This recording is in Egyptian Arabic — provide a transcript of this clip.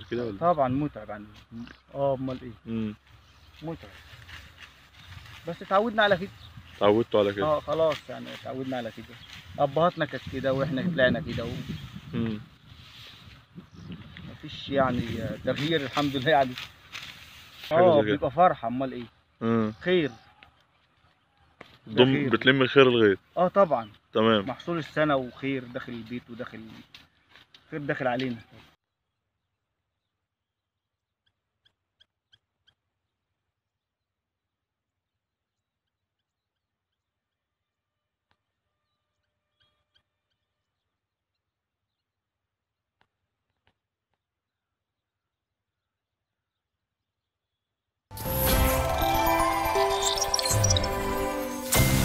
كده ولا طبعا متعب يعني اه امال ايه امم متعب بس اتعودنا على كده اتعودتوا على كده اه خلاص يعني اتعودنا على كده ابهاتنا كانت كده واحنا طلعنا كده امم ومفيش يعني تغيير الحمد لله يعني حاجة اه زي كده. بيبقى فرحه امال ايه امم خير ده ضم خير. بتلم الخير الغير اه طبعا تمام محصول السنه وخير داخل البيت وداخل خير داخل علينا